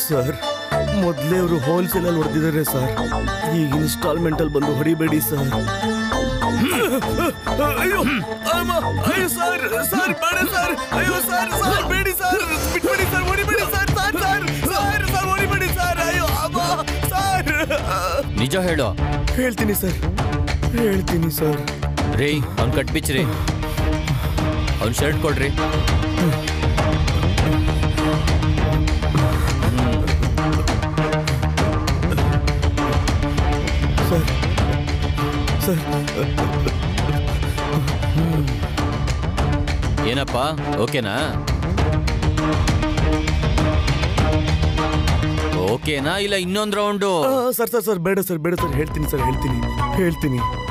sir ಮೊದಲೇ ಅವರು ಹೋಲ್ಸೇಲಲ್ಲಿ ಹೊಡೆದಿದ್ದಾರೆ ಸರ್ ಈಗ ಇನ್ಸ್ಟಾಲ್ಮೆಂಟ್ ಅಲ್ಲಿ ಬಂದು ಹೊಡಿಬೇಡಿ ಸರ್ ಅಯ್ಯೋ ಅಮ್ಮ, ಅಯ್ಯೋ ಸರ್ ಸರ್ ಬೇಡ ಸರ್ ಅಯ್ಯೋ ಸರ್ ಸರ್ ಬೇಡಿ ಸರ್ ಬಿಟ್ಬಿಡಿ ಸರ್ ಹೊಡಿಬೇಡಿ sir sir sir sir sir ಹೊಡಿಬೇಡಿ ಸರ್ ಅಯ್ಯೋ ಅಮ್ಮ ಸರ್ ನಿಜ ಹೇಳು ಹೇಳ್ತೀನಿ ಸರ್ ಹೇಳ್ತೀನಿ ಸರ್ ರೀ ಅವ್ನ್ ಕಟ್ ಬಿಚ್ಚ್ರಿ ಅವ್ನ್ ಶರ್ಟ್ ಕೊಡ್ರಿ ಸರ್ ಸರ್ ಏನಪ್ಪ ಓಕೆನಾ ಓಕೆನಾ ಇಲ್ಲ ಇನ್ನೊಂದ್ ರೌಂಡು ಆ, ಸರ್ ಸರ್ ಸರ್ ಬೇಡ ಸರ್ ಬೇಡ ಸರ್ ಹೇಳ್ತೀನಿ ಸರ್ ಹೇಳ್ತೀನಿ ಹೇಳ್ತೀನಿ